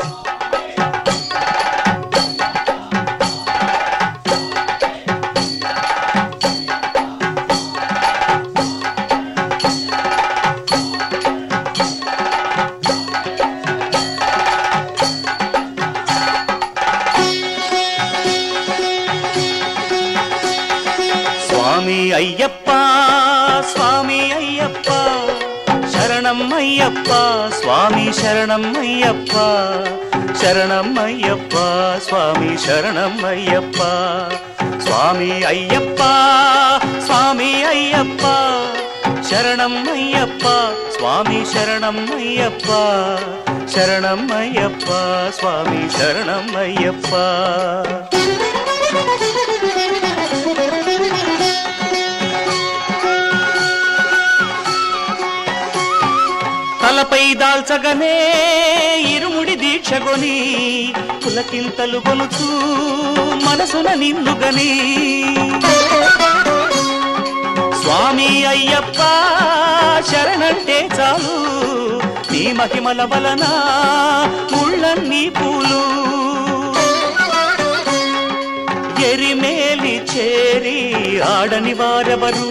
స్వామి అయ్యప్ప స్వామి అయ్యప్ప శరణం అయ్యప్ప స్వామి శరణం అయ్యప్ప శరణం అయ్యప్ప స్వామి శరణం అయ్యప్ప స్వామి అయ్యప్ప స్వామి అయ్యప్ప శరణం అయ్యప్ప స్వామి శరణం అయ్యప్ప శరణం అయ్యప్ప స్వామి శరణం అయ్యప్ప తలపై దాల్చగనే ఇరుముడి దీక్షగొని పులకింతలు గొలుచు మనసున నిన్నుగని స్వామి అయ్యప్ప శరణంటే చాలు నీ మహిమల వలన ముళ్ళన్నీ పూలు ఎరిమేలి చేరి ఆడని వారెవరు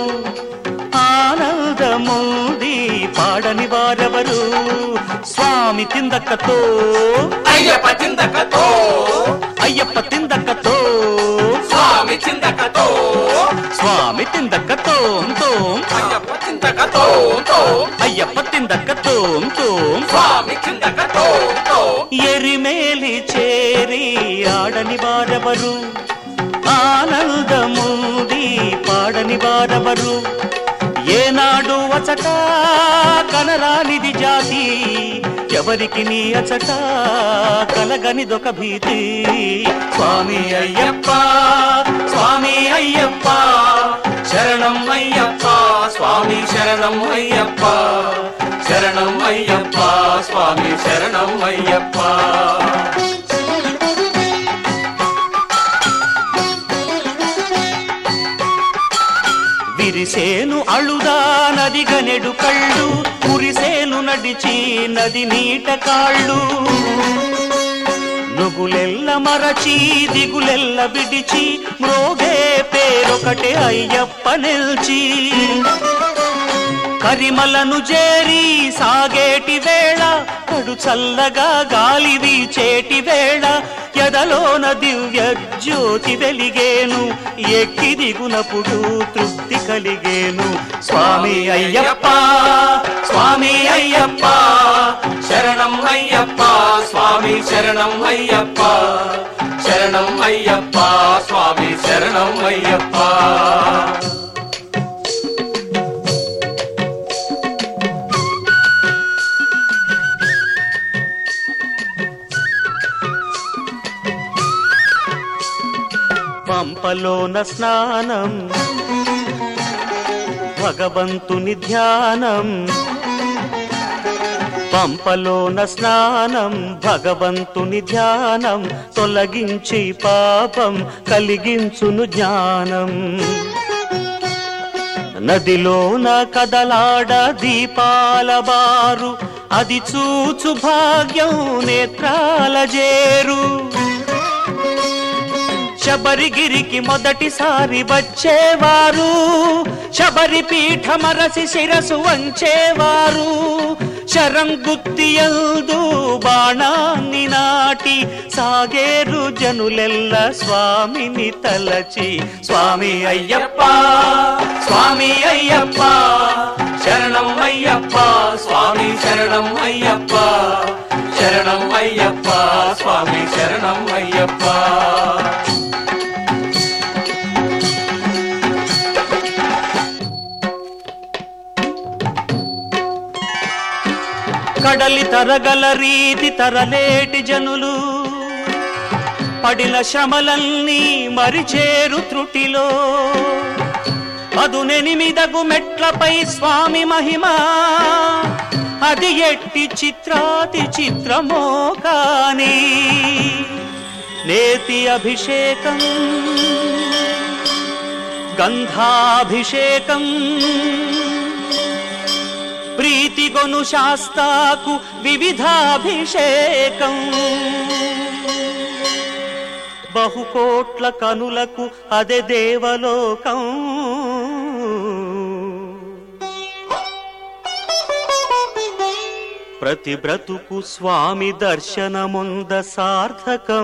ఆనందమోది పాడని వారెవరు స్వామి తిందక్కతో అయ్యప్ప చిందకతో అయ్యప్ప తిందక్కతో స్వామి చిందకతో స్వామి తిందక్కతో తోం అయ్యప్ప చిందకతో తో అయ్యప్ప తిందక్కతో తోం స్వామి చిందకతో తో ఎరిమేలి చేరి ఆడని వారెవరు ఆనందమూది పాడని వారెవరు ఏనాడు అచట కనరానిది జాతి ఎవరికి నీ అచట కలగనిదొక భీతి స్వామి అయ్యప్ప స్వామి అయ్యప్ప శరణం అయ్యప్ప స్వామి శరణం అయ్యప్ప శరణం అయ్యప్ప స్వామి శరణం అయ్యప్ప విరిసేను అళుదా నది గనెడు కళ్ళు కురిసేను నడిచి నది నీట కాళ్ళు నుగులెల్ల మరచి దిగులెల్ల విడిచి మ్రోగే పేరొకటే అయ్యప్ప నిల్చి కరిమలను చేరి సాగేటి వేళ కడు చల్లగా గాలి వీచేటి వేళ ఎదలోన దివ్య జ్యోతి వెలిగేను ఎక్కి దిగునప్పుడు తృప్తి కలిగేను స్వామి అయ్యప్ప స్వామి అయ్యప్ప శరణం అయ్యప్ప స్వామి శరణం అయ్యప్ప శరణం అయ్యప్ప స్వామి శరణం అయ్యప్ప పంపలోన స్నానం భగవంతుని ధ్యానం పంపలోన స్నానం భగవంతుని ధ్యానం తొలగించి పాపం కలిగించును జ్ఞానం నదిలోన కదలాడ దీపాల బారు అది చూచు భాగ్యం నేత్రాల జేరు శబరిగిరికి మొదటిసారి వచ్చేవారు శబరి పీఠమరసి శిరసు వంచేవారు శరంగుత్తియందు బాణాన్ని నాటి సాగేరు జనులెల్ల స్వామిని తలచి స్వామి అయ్యప్ప స్వామి అయ్యప్ప శరణం అయ్యప్ప స్వామి శరణం అయ్యప్ప శరణం అయ్యప్ప స్వామి శరణం అయ్యప్ప కడలి తరగల రీతి తరలేటి జనులు పడిన శ్రమలన్నీ మరిచేరు త్రుటిలో అదునెనిమిదగు మెట్లపై స్వామి మహిమ అది ఎట్టి చిత్రాతి చిత్రమో కాని నేతి అభిషేకం గంధాభిషేకం ప్రీతిగొను శాస్తాకు వివిధాభిషేకం బహుకోట్ల కనులకు అదే దేవలోకం ప్రతి బ్రతుకు స్వామి దర్శనముంద సార్థకం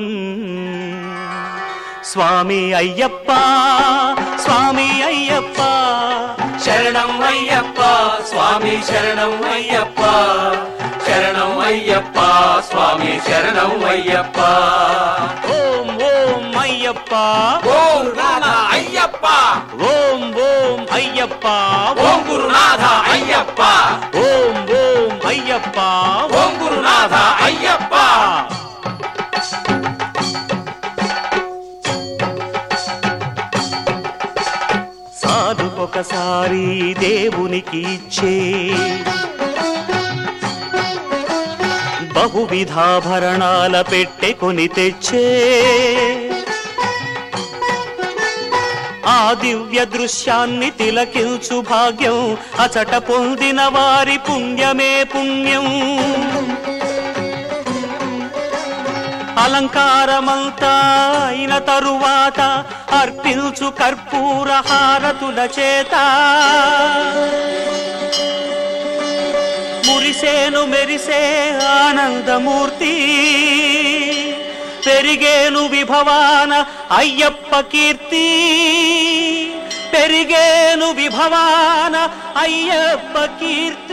స్వామి అయ్యప్ప స్వామి అయ్యప్ప శరణం అయ్యప్ప స్వామి శరణం అయ్యప్ప శరణం అయ్యప్ప స్వామి శరణం అయ్యప్ప ఓం ఓం అయ్యప్ప ఓం గురునాథ అయ్యప్ప ఓం ఓం అయ్యప్ప ఓం గురునాథ అయ్యప్ప ఓం ఓం అయ్యప్ప ఓం గురునాథ అయ్యప్ప సాధుకొకసారి దేవునికి ఇచ్చే బహువిధాభరణాల పెట్టె కొని తెచ్చే ఆ దివ్య దృశ్యాన్ని తిలకించు భాగ్యం అచట పొందిన వారి పుణ్యమే పుణ్యం అలంకారమంతా అయిన తరువాత అర్పించు కర్పూర హారతుల చేత మురిసేను మెరిసే ఆనందమూర్తి పెరిగేను విభవాన అయ్యప్ప కీర్తి పెరిగేను విభవాన అయ్యప్ప కీర్తి